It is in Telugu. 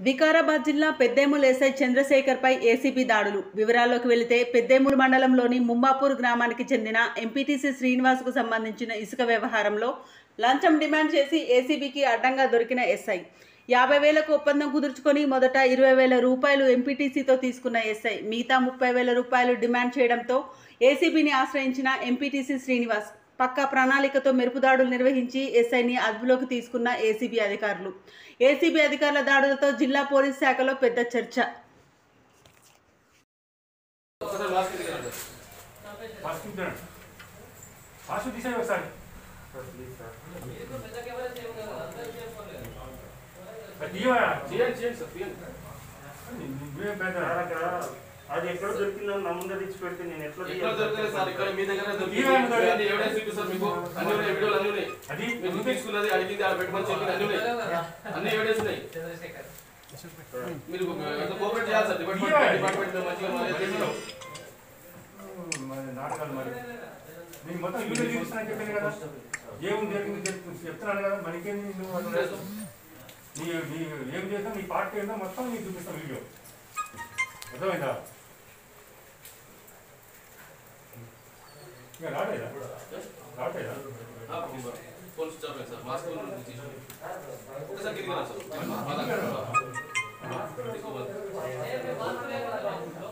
వికారాబాద్ జిల్లా పెద్దేముల్ ఎస్ఐ చంద్రశేఖర్పై ఏసీబీ దాడులు వివరాల్లోకి వెళితే పెద్దేముల్ మండలంలోని ముమ్మాపూర్ గ్రామానికి చెందిన ఎంపీటీసీ శ్రీనివాస్కు సంబంధించిన ఇసుక వ్యవహారంలో లంచం డిమాండ్ చేసి ఏసీబీకి అడ్డంగా దొరికిన ఎస్ఐ యాభై వేలకు ఒప్పందం కుదుర్చుకొని మొదట ఇరవై వేల రూపాయలు ఎంపీటీసీతో తీసుకున్న ఎస్ఐ మిగతా ముప్పై వేల రూపాయలు డిమాండ్ చేయడంతో ఏసీబీని ఆశ్రయించిన ఎంపీటీసీ శ్రీనివాస్ పక్కా ప్రణాళికతో మెరుపుదాడులు నిర్వహించి ఎస్ఐని అదుపులోకి తీసుకున్న ఏసీబీ అధికారులు ఏసీబీ అధికారుల దాడులతో జిల్లా పోలీస్ శాఖలో పెద్ద చర్చ ఒకసారి మాస్క్ తీయండి. మాస్క్ తీయండి. మాస్క్ తీసేయండి ఒకసారి అది తీయవా? చేయండి చేయండి సార్ తీయండి నువ్వేం పెద్ద అది ఎక్కడ దొరికిందో నా ముందర తెచ్చి పెడితే నేను ఎట్లా ఎక్కడ దొరకలేదు సార్ ఇక్కడ మీ దగ్గర దొరికింది ఏమేమి దొరికింది? అన్ని ఎవిడెన్స్ చూపిస్తారు మీకు అన్ని ఉన్నాయి వీడియోలు అన్ని ఉన్నాయి అది మీరు తీసుకున్నది అడిగింది అలా పెట్టమని చెప్పింది అన్ని ఉన్నాయి అన్ని ఎవిడెన్స్ ఉన్నాయి మీరు ఎంత కోఆపరేట్ చేయాలి సార్ డిపార్ట్మెంట్ డిపార్ట్మెంట్ మంచిగా మర్యాద చేసి మరి నాటకాలు మరి నేను మొత్తం వీడియో చూపిస్తానని చెప్పాను కదా ఏం జరిగింది చెప్తు- చెప్తున్నాను కదా మనకేంది నువ్వు అసలు లేదు. నీ నీ ఏం చేస్తావు నీ పార్టీ ఏందో మొత్తం నీకు చూపిస్తాం వీడియో అర్థమైందా ఇంకా రాలేదా రాలేదా ఆ, ఫోన్ స్విచ్ ఆఫ్ అయింది సార్ మాస్క్ తీసుకోండి ఒకసారి కిందికి రా సార్ ఆధార్ కార్డు. తీసుకోవాలి.